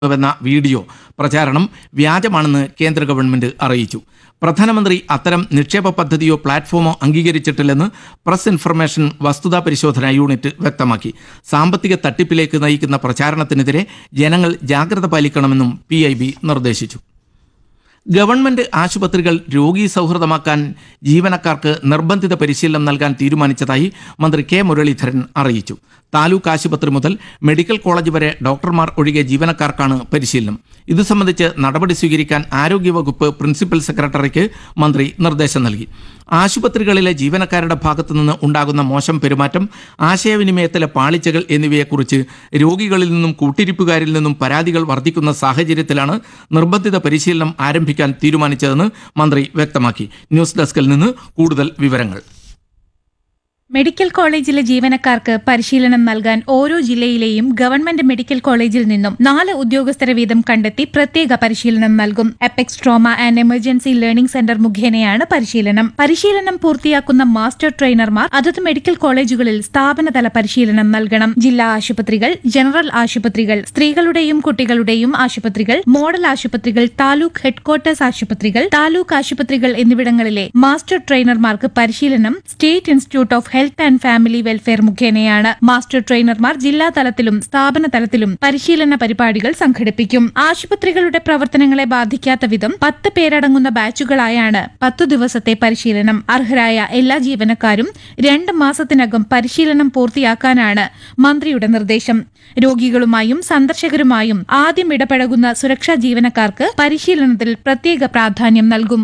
വെന്ന video പ്രചാരണം വ്യാജമാണെന്ന് കേന്ദ്ര ഗവൺമെന്റ് അറിയിച്ചു പ്രധാനമന്ത്രി അത്തരം നിക്ഷേപ പദ്ധതിയോ പ്ലാറ്റ്ഫോമോ അംഗീകരിച്ചിട്ടില്ലെന്ന് പ്രസ് ഇൻഫർമേഷൻ വസ്തുതാ പരിശോധന യൂണിറ്റ് വ്യക്തമാക്കി സാമ്പത്തിക തട്ടിപ്പിലേക്ക് നയിക്കുന്ന പ്രചാരണത്തിനെതിരെ ജനങ്ങൾ ജാഗ്രത പാലിക്കണമെന്നും പി നിർദ്ദേശിച്ചു ഗവൺമെന്റ് ആശുപത്രികൾ രോഗി സൗഹൃദമാക്കാൻ ജീവനക്കാർക്ക് നിർബന്ധിത പരിശീലനം നൽകാൻ തീരുമാനിച്ചതായി മന്ത്രി കെ മുരളീധരൻ അറിയിച്ചു താലൂക്ക് ആശുപത്രി മുതൽ മെഡിക്കൽ കോളേജ് വരെ ഡോക്ടർമാർ ഒഴികെ ജീവനക്കാർക്കാണ് പരിശീലനം ഇതു സംബന്ധിച്ച് നടപടി സ്വീകരിക്കാൻ ആരോഗ്യവകുപ്പ് പ്രിൻസിപ്പൽ സെക്രട്ടറിക്ക് മന്ത്രി നിർദ്ദേശം നൽകി ആശുപത്രികളിലെ ജീവനക്കാരുടെ ഭാഗത്തു നിന്ന് ഉണ്ടാകുന്ന മോശം പെരുമാറ്റം ആശയവിനിമയത്തിലെ പാളിച്ചകൾ എന്നിവയെക്കുറിച്ച് രോഗികളിൽ നിന്നും കൂട്ടിരിപ്പുകാരിൽ നിന്നും പരാതികൾ വർദ്ധിക്കുന്ന സാഹചര്യത്തിലാണ് നിർബന്ധിത പരിശീലനം ആരംഭിക്കാൻ തീരുമാനിച്ചതെന്ന് മന്ത്രി വ്യക്തമാക്കി ന്യൂസ് ഡെസ്കിൽ നിന്ന് കൂടുതൽ വിവരങ്ങൾ മെഡിക്കൽ കോളേജിലെ ജീവനക്കാർക്ക് പരിശീലനം നൽകാൻ ഓരോ ജില്ലയിലെയും ഗവൺമെന്റ് മെഡിക്കൽ കോളേജിൽ നിന്നും നാല് ഉദ്യോഗസ്ഥരെ വീതം കണ്ടെത്തി പ്രത്യേക പരിശീലനം നൽകും apex trauma and emergency learning centre മുഖേനയാണ് പരിശീലനം പരിശീലനം പൂർത്തിയാക്കുന്ന മാസ്റ്റർ ട്രെയിനർമാർ അതത് മെഡിക്കൽ കോളേജുകളിൽ സ്ഥാപനതല പരിശീലനം നൽകണം ജില്ലാ ആശുപത്രികൾ ജനറൽ ആശുപത്രികൾ സ്ത്രീകളുടെയും കുട്ടികളുടെയും ആശുപത്രികൾ മോഡൽ ആശുപത്രികൾ താലൂക്ക് ഹെഡ്ക്വാർട്ടേഴ്സ് ആശുപത്രികൾ താലൂക്ക് ആശുപത്രികൾ എന്നിവിടങ്ങളിലെ മാസ്റ്റർ ട്രെയിനർമാർക്ക് പരിശീലനം state institute of health and family welfare മുഖേനയാണ് മാസ്റ്റർ ട്രെയിനർമാർ ജില്ലാ തലത്തിലും സ്ഥാപന തലത്തിലും പരിശീലന പരിപാടികൾ സംഘടിപ്പിക്കും ആശുപത്രികളുടെ പ്രവർത്തനങ്ങളെ ബാധിക്കാത്ത വിധം പത്ത് പേരടങ്ങുന്ന ബാച്ചുകളായാണ് പത്തു ദിവസത്തെ പരിശീലനം അർഹരായ എല്ലാ ജീവനക്കാരും രണ്ട് മാസത്തിനകം പരിശീലനം പൂർത്തിയാക്കാനാണ് മന്ത്രിയുടെ നിർദ്ദേശം രോഗികളുമായും സന്ദർശകരുമായും ആദ്യം ഇടപഴകുന്ന സുരക്ഷാ ജീവനക്കാർക്ക് പരിശീലനത്തിൽ പ്രത്യേക പ്രാധാന്യം നൽകും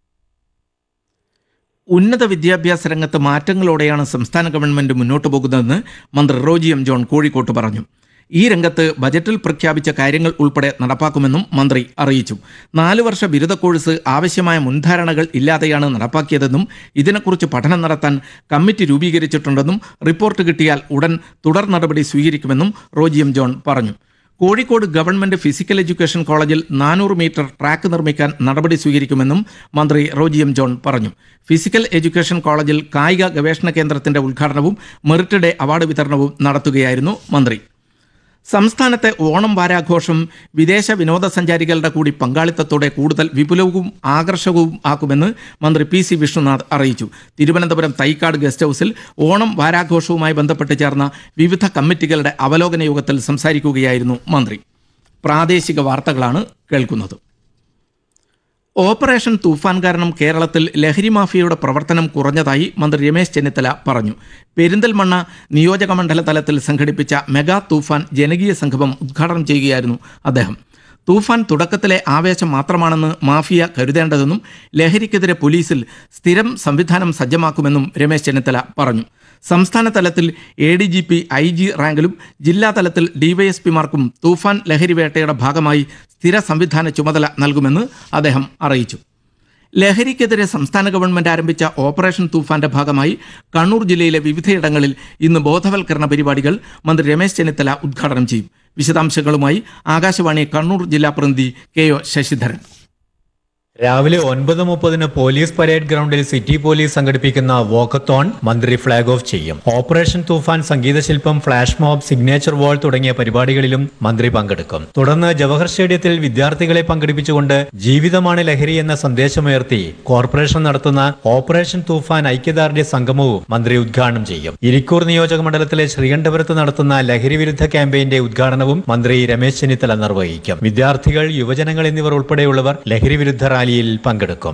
ഉന്നത വിദ്യാഭ്യാസ രംഗത്ത് മാറ്റങ്ങളോടെയാണ് സംസ്ഥാന ഗവൺമെന്റ് മുന്നോട്ട് പോകുന്നതെന്ന് മന്ത്രി റോജി എം ജോൺ കോഴിക്കോട്ട് പറഞ്ഞു ഈ രംഗത്ത് ബജറ്റിൽ പ്രഖ്യാപിച്ച കാര്യങ്ങൾ ഉൾപ്പെടെ നടപ്പാക്കുമെന്നും മന്ത്രി അറിയിച്ചു നാല് വർഷ ബിരുദ കോഴ്സ് ആവശ്യമായ മുൻധാരണകൾ ഇല്ലാതെയാണ് നടപ്പാക്കിയതെന്നും ഇതിനെക്കുറിച്ച് പഠനം നടത്താൻ കമ്മിറ്റി രൂപീകരിച്ചിട്ടുണ്ടെന്നും റിപ്പോർട്ട് കിട്ടിയാൽ ഉടൻ തുടർ നടപടി സ്വീകരിക്കുമെന്നും റോജി എം ജോൺ പറഞ്ഞു കോഴിക്കോട് ഗവൺമെന്റ് ഫിസിക്കൽ എഡ്യൂക്കേഷൻ കോളേജിൽ നാനൂറ് മീറ്റർ ട്രാക്ക് നിർമ്മിക്കാൻ നടപടി സ്വീകരിക്കുമെന്നും മന്ത്രി റോജി എം ജോൺ പറഞ്ഞു ഫിസിക്കൽ എഡ്യൂക്കേഷൻ കോളേജിൽ കായിക ഗവേഷണ കേന്ദ്രത്തിന്റെ ഉദ്ഘാടനവും മെറിറ്റ് ഡേ അവാർഡ് വിതരണവും നടത്തുകയായിരുന്നു മന്ത്രി സംസ്ഥാനത്തെ ഓണം വാരാഘോഷം വിദേശ വിനോദസഞ്ചാരികളുടെ കൂടി പങ്കാളിത്തത്തോടെ കൂടുതൽ വിപുലവും ആകർഷകവും ആക്കുമെന്ന് മന്ത്രി പി സി വിഷ്ണുനാഥ് അറിയിച്ചു തിരുവനന്തപുരം തൈക്കാട് ഗസ്റ്റ് ഹൌസിൽ ഓണം വാരാഘോഷവുമായി ബന്ധപ്പെട്ട് ചേർന്ന വിവിധ കമ്മിറ്റികളുടെ അവലോകന യോഗത്തിൽ സംസാരിക്കുകയായിരുന്നു മന്ത്രി പ്രാദേശിക വാർത്തകളാണ് കേൾക്കുന്നത് ഓപ്പറേഷൻ തൂഫാൻ കാരണം കേരളത്തിൽ ലഹരി മാഫിയയുടെ പ്രവർത്തനം കുറഞ്ഞതായി മന്ത്രി രമേശ് ചെന്നിത്തല പറഞ്ഞു പെരിന്തൽമണ്ണ നിയോജക മണ്ഡല തലത്തിൽ സംഘടിപ്പിച്ച മെഗാ തൂഫാൻ ജനകീയ സംഗമം ഉദ്ഘാടനം ചെയ്യുകയായിരുന്നു അദ്ദേഹം തൂഫാൻ തുടക്കത്തിലെ ആവേശം മാത്രമാണെന്ന് മാഫിയ കരുതേണ്ടതെന്നും ലഹരിക്കെതിരെ പോലീസിൽ സ്ഥിരം സംവിധാനം സജ്ജമാക്കുമെന്നും രമേശ് ചെന്നിത്തല പറഞ്ഞു സംസ്ഥാന തലത്തിൽ A D G P I G റാങ്കിലും ജില്ലാ തലത്തിൽ ഡിവൈഎസ്പിമാർക്കും തൂഫാൻ ലഹരി വേട്ടയുടെ ഭാഗമായി സ്ഥിര സംവിധാന ചുമതല നൽകുമെന്ന് അദ്ദേഹം അറിയിച്ചു ലഹരിക്കെതിരെ സംസ്ഥാന ഗവൺമെന്റ് ആരംഭിച്ച ഓപ്പറേഷൻ തൂഫാന്റെ ഭാഗമായി കണ്ണൂർ ജില്ലയിലെ വിവിധയിടങ്ങളിൽ ഇന്ന് ബോധവൽക്കരണ പരിപാടികൾ മന്ത്രി രമേശ് ചെന്നിത്തല ഉദ്ഘാടനം ചെയ്യും വിശദാംശങ്ങളുമായി ആകാശവാണി കണ്ണൂർ ജില്ലാ പ്രതിനിധി കെ ഒ ശശിധരൻ രാവിലെ ഒൻപത് മുപ്പതിന് പോലീസ് പരേഡ് ഗ്രൗണ്ടിൽ സിറ്റി പോലീസ് സംഘടിപ്പിക്കുന്ന വോക്കത്തോൺ മന്ത്രി ഫ്ളാഗ് ഓഫ് ചെയ്യും ഓപ്പറേഷൻ തൂഫാൻ സംഗീതശില്പം ഫ്ലാഷ് മോബ് സിഗ്നേച്ചർ വാൾ തുടങ്ങിയ പരിപാടികളിലും മന്ത്രി പങ്കെടുക്കും തുടർന്ന് ജവഹർ സ്റ്റേഡിയത്തിൽ വിദ്യാർത്ഥികളെ പങ്കെടുപ്പിച്ചുകൊണ്ട് ജീവിതമാണ് ലഹരി എന്ന സന്ദേശമുയർത്തി കോർപ്പറേഷൻ നടത്തുന്ന ഓപ്പറേഷൻ തൂഫാൻ ഐക്യദാർഢ്യ സംഗമവും മന്ത്രി ഉദ്ഘാടനം ചെയ്യും ഇരിക്കൂർ നിയോജക മണ്ഡലത്തിലെ ശ്രീകണ്ഠപുരത്ത് നടത്തുന്ന ലഹരി വിരുദ്ധ ക്യാമ്പയിന്റെ ഉദ്ഘാടനവും മന്ത്രി രമേശ് ചെന്നിത്തല നിർവഹിക്കും വിദ്യാർത്ഥികൾ യുവജനങ്ങൾ എന്നിവർ ഉൾപ്പെടെയുള്ളവർ ലഹരി വിരുദ്ധ റാലിയിൽ പങ്കെടുക്കും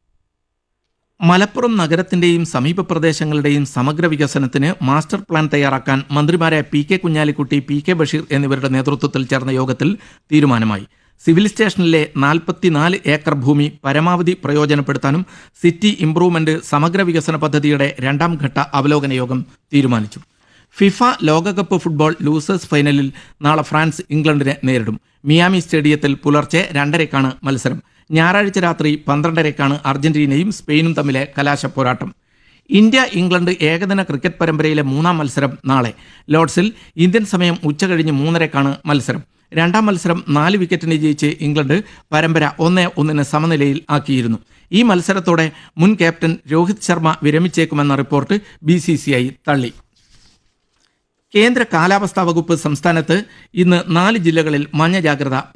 മലപ്പുറം നഗരത്തിന്റെയും സമീപ പ്രദേശങ്ങളുടെയും സമഗ്ര വികസനത്തിന് മാസ്റ്റർ പ്ലാൻ തയ്യാറാക്കാൻ മന്ത്രിമാരായ P K Kunhalikutty P K Basheer എന്നിവരുടെ നേതൃത്വത്തിൽ ചേർന്ന യോഗത്തിൽ തീരുമാനമായി സിവിൽ സ്റ്റേഷനിലെ നാൽപ്പത്തിനാല് ഏക്കർ ഭൂമി പരമാവധി പ്രയോജനപ്പെടുത്താനും സിറ്റി ഇംപ്രൂവ്മെന്റ് സമഗ്ര വികസന പദ്ധതിയുടെ രണ്ടാം ഘട്ട അവലോകന യോഗം തീരുമാനിച്ചു ഫിഫ ലോകകപ്പ് ഫുട്ബോൾ ലൂസേഴ്സ് ഫൈനലിൽ നാളെ ഫ്രാൻസ് ഇംഗ്ലണ്ടിനെ നേരിടും മിയാമി സ്റ്റേഡിയത്തിൽ പുലർച്ചെ രണ്ടരയ്ക്കാണ് മത്സരം ഞായറാഴ്ച രാത്രി പന്ത്രണ്ടരയ്ക്കാണ് അർജന്റീനയും സ്പെയിനും തമ്മിലെ കലാശ പോരാട്ടം ഇന്ത്യ ഇംഗ്ലണ്ട് ഏകദിന ക്രിക്കറ്റ് പരമ്പരയിലെ മൂന്നാം മത്സരം നാളെ ലോർഡ്സിൽ ഇന്ത്യൻ സമയം ഉച്ചകഴിഞ്ഞ് മൂന്നരക്കാണ് മത്സരം രണ്ടാം മത്സരം നാല് വിക്കറ്റിന് ജയിച്ച് ഇംഗ്ലണ്ട് പരമ്പര ഒന്ന് ഒന്നിന് സമനിലയിൽ ആക്കിയിരുന്നു ഈ മത്സരത്തോടെ മുൻ ക്യാപ്റ്റൻ രോഹിത് ശർമ്മ വിരമിച്ചേക്കുമെന്ന report B C C I തള്ളി കേന്ദ്ര കാലാവസ്ഥാ വകുപ്പ് സംസ്ഥാനത്ത് ഇന്ന് നാല് ജില്ലകളിൽ മഞ്ഞ ജാഗ്രത